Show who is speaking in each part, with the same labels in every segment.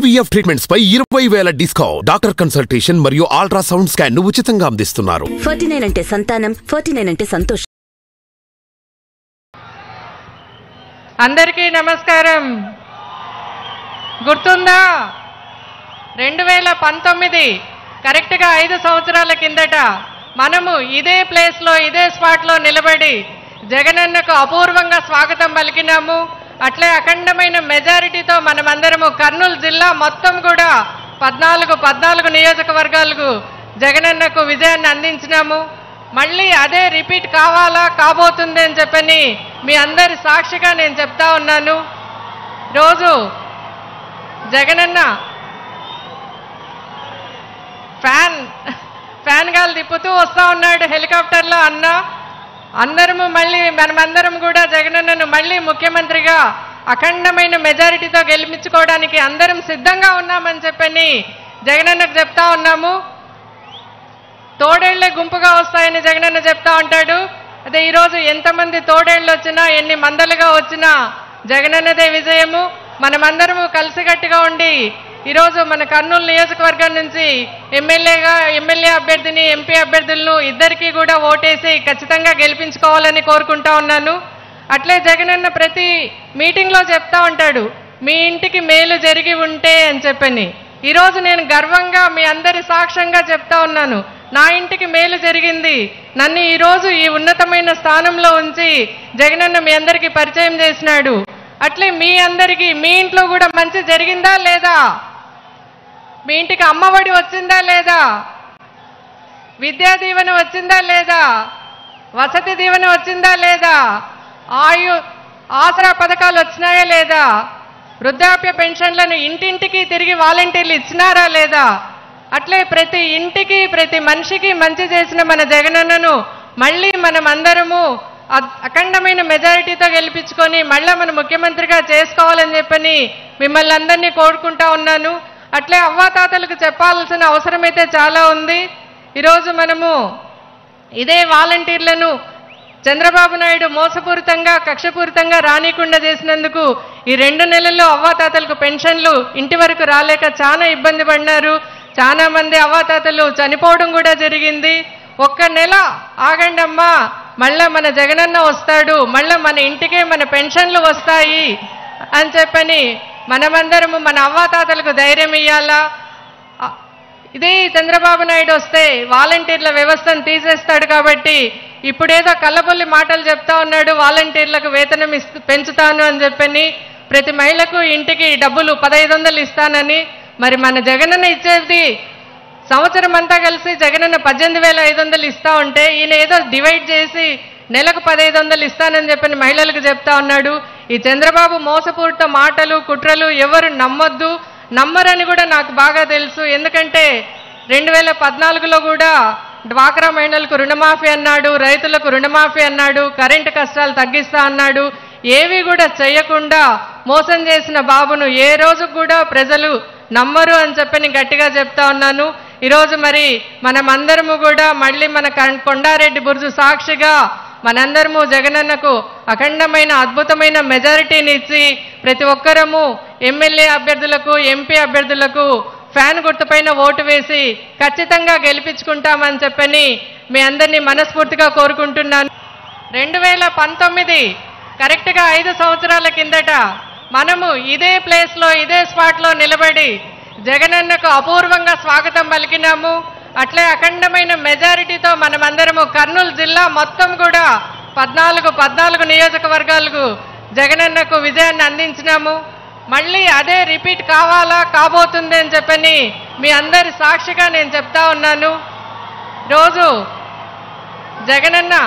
Speaker 1: IVF treatments పై ఇరవై వేల డిస్కౌంట్ డాక్టర్ కన్సల్టేషన్ మరియు అల్ట్రాసౌండ్ స్కాన్ ను ఉచితంగా అందిస్తున్నారు
Speaker 2: ఫార్టీ నైన్ అంటే సంతానం ఫార్టీ నైన్ అంటే సంతోషం
Speaker 3: అందరికీ నమస్కారం గుర్తుందా రెండు వేల పంతొమ్మిది కరెక్ట్గా ఐదు సంవత్సరాల కిందట మనము ఇదే ప్లేస్లో ఇదే స్పాట్లో నిలబడి జగనన్నకు అపూర్వంగా స్వాగతం పలికినాము అట్లే అఖండమైన మెజారిటీతో మనమందరము కర్నూలు జిల్లా మొత్తం కూడా పద్నాలుగు పద్నాలుగు నియోజకవర్గాలకు జగనన్నకు విజయాన్ని అందించినాము మళ్ళీ అదే రిపీట్ కావాలా కాబోతుంది అని చెప్పని మీ అందరి సాక్షిగా నేను చెప్తా ఉన్నాను రోజు జగనన్న ఫ్యాన్ ఫ్యాన్ గాలు తిప్పుతూ వస్తూ ఉన్నాడు హెలికాప్టర్లో అన్న అందరము మళ్ళీ మనమందరం కూడా జగనన్నను మళ్ళీ ముఖ్యమంత్రిగా అఖండమైన మెజారిటీతో గెలిపించుకోవడానికి అందరం సిద్ధంగా ఉన్నామని చెప్పని జగనన్నకు చెప్తా ఉన్నాము తోడేళ్లే గుంపుగా వస్తాయని జగనన్న చెప్తా ఉంటాడు అదే ఈరోజు ఎంతమంది తోడేళ్ళు వచ్చినా ఎన్ని మందలుగా వచ్చినా జగనన్నదే విజయము మనమందరము కలిసికట్టుగా ఉండి ఈరోజు మన కర్నూలు నియోజకవర్గం నుంచి ఎమ్మెల్యేగా ఎమ్మెల్యే అభ్యర్థిని ఎంపీ అభ్యర్థులను ఇద్దరికీ కూడా ఓటేసి ఖచ్చితంగా గెలిపించుకోవాలని కోరుకుంటా ఉన్నాను అట్లే జగనన్న ప్రతి మీటింగ్లో చెప్తా ఉంటాడు మీ ఇంటికి మేలు జరిగి ఉంటే అని చెప్పని ఈరోజు నేను గర్వంగా మీ అందరి సాక్ష్యంగా చెప్తా ఉన్నాను నా ఇంటికి మేలు జరిగింది నన్ను ఈరోజు ఈ ఉన్నతమైన స్థానంలో ఉంచి జగనన్న మీ అందరికీ పరిచయం చేసినాడు అట్లే మీ అందరికీ మీ ఇంట్లో కూడా మంచి జరిగిందా లేదా మీ ఇంటికి అమ్మఒడి వచ్చిందా లేదా విద్యా దీవెన వచ్చిందా లేదా వసతి దీవెన వచ్చిందా లేదా ఆయు ఆసరా పథకాలు వచ్చినాయా లేదా వృద్ధాప్య పెన్షన్లను ఇంటింటికి తిరిగి వాలంటీర్లు ఇచ్చినారా లేదా అట్లే ప్రతి ఇంటికి ప్రతి మనిషికి మంచి చేసిన మన జగనన్నను మళ్ళీ మనం అందరము అ- అఖండమైన మెజారిటీతో గెలిపించుకొని మళ్ళీ మన ముఖ్యమంత్రిగా చేసుకోవాలని చెప్పని మిమ్మల్ని అందరినీ కోరుకుంటా ఉన్నాను అట్లే అవ్వాతాతలకు చెప్పాల్సిన అవసరమైతే చాలా ఉంది ఈరోజు మనము ఇదే వాలంటీర్లను చంద్రబాబు నాయుడు మోసపూరితంగా కక్షపూరితంగా రానికుండా చేసినందుకు ఈ రెండు నెలల్లో అవ్వాతాతలకు పెన్షన్లు ఇంటి వరకు రాలేక చాలా ఇబ్బంది పడినారు చాలా మంది అవ్వాతాతలు చనిపోవడం కూడా జరిగింది ఒక్క నెల ఆగండి అమ్మా మళ్ళా మన జగనన్న వస్తాడు మళ్ళా మన ఇంటికే మన పెన్షన్లు వస్తాయి అని చెప్పని మనమందరము మన అవ్వాతాతలకు ధైర్యం ఇవ్వాలా ఆ, ఇదే చంద్రబాబు నాయుడు వస్తే వాలంటీర్ల వ్యవస్థను తీసేస్తాడు కాబట్టి ఇప్పుడేదో కళ్ళబొల్లి మాటలు చెప్తా ఉన్నాడు వాలంటీర్లకు వేతనం ఇస్తూ పెంచుతాను అని చెప్పని ప్రతి మహిళకు ఇంటికి డబ్బులు పదహైదు వందలు ఇస్తానని మరి మన జగనన్న ఇచ్చేది సంవత్సరం అంతా కలిసి జగనన్న పద్దెనిమిది వేల ఐదు వందలు ఇస్తా ఉంటే ఈయన ఏదో డివైడ్ చేసి నెలకు పదహైదు వందలు ఇస్తానని చెప్పని మహిళలకు చెప్తా ఉన్నాడు ఈ చంద్రబాబు మోసపూరిత మాటలు కుట్రలు ఎవరు నమ్మొద్దు నమ్మరని కూడా నాకు బాగా తెలుసు ఎందుకంటే రెండు వేల పద్నాలుగులో కూడా డ్వాక్రా మహిళలకు రుణమాఫీ అన్నాడు రైతులకు రుణమాఫీ అన్నాడు కరెంటు కష్టాలు తగ్గిస్తా అన్నాడు ఏవి కూడా చేయకుండా మోసం చేసిన బాబును ఏ రోజు కూడా ప్రజలు నమ్మరు అని చెప్పని గట్టిగా చెప్తా ఉన్నాను ఈరోజు మరి మనమందరము కూడా మళ్ళీ మన కం- కొండారెడ్డి బుర్జు సాక్షిగా మనందరము జగనన్నకు అఖండమైన అద్భుతమైన మెజారిటీని ఇచ్చి ప్రతి ఒక్కరము ఎమ్మెల్యే అభ్యర్థులకు ఎంపీ అభ్యర్థులకు ఫ్యాన్ గుర్తుపైన ఓటు వేసి ఖచ్చితంగా గెలిపించుకుంటామని చెప్పని మీ అందరినీ మనస్ఫూర్తిగా కోరుకుంటున్నాను రెండు వేల పంతొమ్మిది కరెక్ట్గా ఐదు సంవత్సరాల కిందట మనము ఇదే ప్లేస్లో ఇదే స్పాట్లో నిలబడి జగనన్నకు అపూర్వంగా స్వాగతం పలికినాము అట్లే అఖండమైన మెజారిటీతో మనమందరము కర్నూలు జిల్లా మొత్తం కూడా పద్నాలుగు పద్నాలుగు నియోజకవర్గాలకు జగనన్నకు విజయాన్ని అందించినాము మళ్ళీ అదే రిపీట్ కావాలా కాబోతుంది అని చెప్పని మీ అందరి సాక్షిగా నేను చెప్తా ఉన్నాను రోజు జగనన్న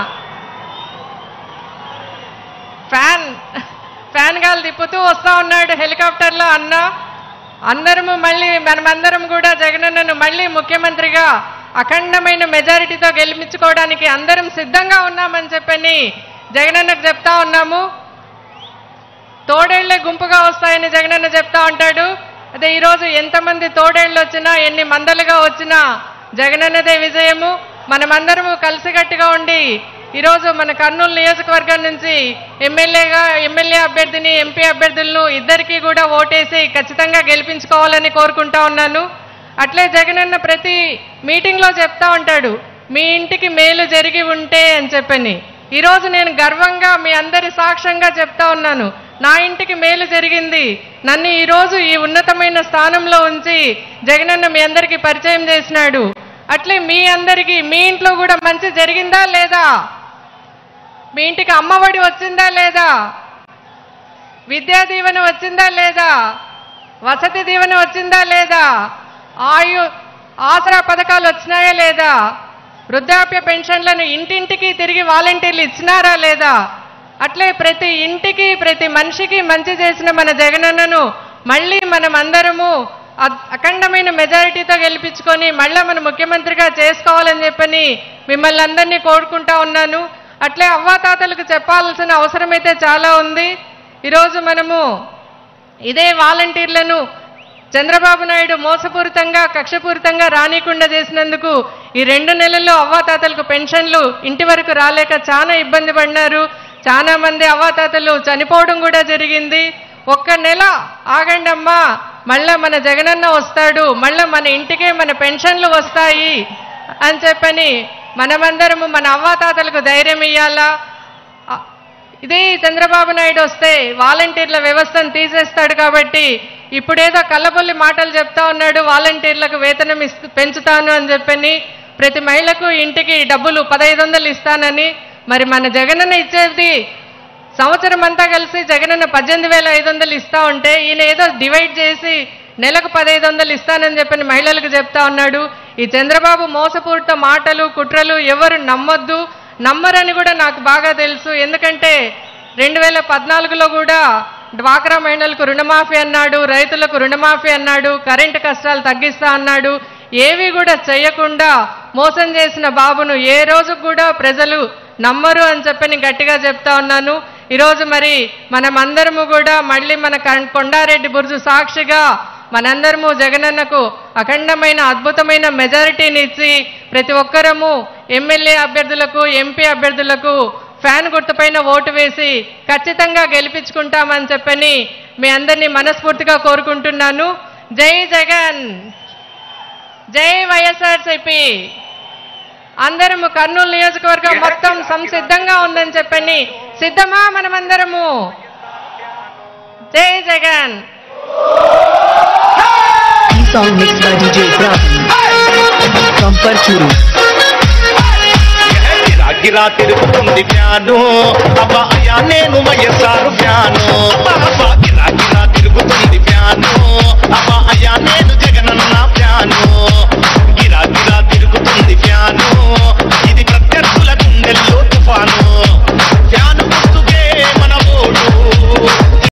Speaker 3: ఫ్యాన్ ఫ్యాన్ గాలు తిప్పుతూ వస్తూ ఉన్నాడు హెలికాప్టర్లో అన్న అందరము మళ్ళీ మనమందరం కూడా జగనన్నను మళ్ళీ ముఖ్యమంత్రిగా అఖండమైన మెజారిటీతో గెలిపించుకోవడానికి అందరం సిద్ధంగా ఉన్నామని చెప్పని జగనన్నకు చెప్తా ఉన్నాము తోడేళ్లే గుంపుగా వస్తాయని జగనన్న చెప్తా ఉంటాడు అదే ఈరోజు ఎంతమంది తోడేళ్ళు వచ్చినా ఎన్ని మందలుగా వచ్చినా జగనన్నదే విజయము మనమందరము కలిసికట్టుగా ఉండి ఈరోజు మన కర్నూలు నియోజకవర్గం నుంచి ఎమ్మెల్యేగా ఎమ్మెల్యే అభ్యర్థిని ఎంపీ అభ్యర్థులను ఇద్దరికీ కూడా ఓటేసి ఖచ్చితంగా గెలిపించుకోవాలని కోరుకుంటా ఉన్నాను అట్లే జగనన్న ప్రతి మీటింగ్లో చెప్తా ఉంటాడు మీ ఇంటికి మేలు జరిగి ఉంటే అని చెప్పని ఈరోజు నేను గర్వంగా మీ అందరి సాక్ష్యంగా చెప్తా ఉన్నాను నా ఇంటికి మేలు జరిగింది నన్ను ఈరోజు ఈ ఉన్నతమైన స్థానంలో ఉంచి జగనన్న మీ అందరికీ పరిచయం చేసినాడు అట్లే మీ అందరికీ మీ ఇంట్లో కూడా మంచి జరిగిందా లేదా మీ ఇంటికి అమ్మఒడి వచ్చిందా లేదా విద్యా దీవెన వచ్చిందా లేదా వసతి దీవెన వచ్చిందా లేదా ఆయు ఆసరా పథకాలు వచ్చినాయా లేదా వృద్ధాప్య పెన్షన్లను ఇంటింటికి తిరిగి వాలంటీర్లు ఇచ్చినారా లేదా అట్లే ప్రతి ఇంటికి ప్రతి మనిషికి మంచి చేసిన మన జగనన్నను మళ్ళీ మనం అందరము అ- అఖండమైన మెజారిటీతో గెలిపించుకొని మళ్ళీ మన ముఖ్యమంత్రిగా చేసుకోవాలని చెప్పని మిమ్మల్ని అందరినీ కోరుకుంటా ఉన్నాను అట్లే అవ్వాతాతలకు చెప్పాల్సిన అవసరమైతే చాలా ఉంది ఈరోజు మనము ఇదే వాలంటీర్లను చంద్రబాబు నాయుడు మోసపూరితంగా కక్షపూరితంగా రానికుండా చేసినందుకు ఈ రెండు నెలల్లో అవ్వాతాతలకు పెన్షన్లు ఇంటి వరకు రాలేక చాలా ఇబ్బంది పడినారు చాలా మంది అవ్వాతాతలు చనిపోవడం కూడా జరిగింది ఒక్క నెల ఆగండి అమ్మా మళ్ళా మన జగనన్న వస్తాడు మళ్ళా మన ఇంటికే మన పెన్షన్లు వస్తాయి అని చెప్పని మనమందరము మన అవ్వాతాతలకు ధైర్యం ఇయ్యాలా ఆ- ఇదే చంద్రబాబు నాయుడు వస్తే వాలంటీర్ల వ్యవస్థను తీసేస్తాడు కాబట్టి ఇప్పుడేదో కల్లబొల్లి మాటలు చెప్తా ఉన్నాడు వాలంటీర్లకు వేతనం ఇస్తూ పెంచుతాను అని చెప్పని ప్రతి మహిళకు ఇంటికి డబ్బులు పదహైదు వందలు ఇస్తానని మరి మన జగనన్న ఇచ్చేది సంవత్సరం అంతా కలిసి జగనన్న పద్దెనిమిది వేల ఐదు వందలు ఇస్తా ఉంటే ఈయన ఏదో డివైడ్ చేసి నెలకు పదహైదు వందలు ఇస్తానని చెప్పని మహిళలకు చెప్తా ఉన్నాడు ఈ చంద్రబాబు మోసపూరిత మాటలు కుట్రలు ఎవరు నమ్మొద్దు నమ్మరని కూడా నాకు బాగా తెలుసు ఎందుకంటే రెండు వేల పద్నాలుగులో కూడా డ్వాక్రా మహిళలకు రుణమాఫీ అన్నాడు రైతులకు రుణమాఫీ అన్నాడు కరెంటు కష్టాలు తగ్గిస్తా అన్నాడు ఏవి కూడా చేయకుండా మోసం చేసిన బాబును ఏ రోజు కూడా ప్రజలు నమ్మరు అని చెప్పి నేను గట్టిగా చెప్తా ఉన్నాను ఈరోజు మరి మనమందరము కూడా మళ్ళీ మన కం- కొండారెడ్డి బుర్జు సాక్షిగా మనందరము జగనన్నకు అఖండమైన అద్భుతమైన మెజారిటీని ఇచ్చి ప్రతి ఒక్కరము ఎమ్మెల్యే అభ్యర్థులకు ఎంపీ అభ్యర్థులకు ఫ్యాన్ గుర్తుపైన ఓటు వేసి ఖచ్చితంగా గెలిపించుకుంటామని చెప్పని మీ అందరినీ మనస్ఫూర్తిగా కోరుకుంటున్నాను జై జగన్ జై వైఎస్ఆర్సిపి అందరము కర్నూలు నియోజకవర్గం మొత్తం సంసిద్ధంగా ఉందని చెప్పని సిద్ధమా మనమందరము జై జగన్
Speaker 4: ఈ song mix by DJ Bravi from Parchuru.
Speaker 5: గిరా గిరా తిరుగుతుంది ఫ్యాను అబ్బా అయ్యా నేను వయస్సారు ఫ్యాను అబ్బా అబ్బా గిరా గిరా తిరుగుతుంది ఫ్యాను అబ్బా అయ్యా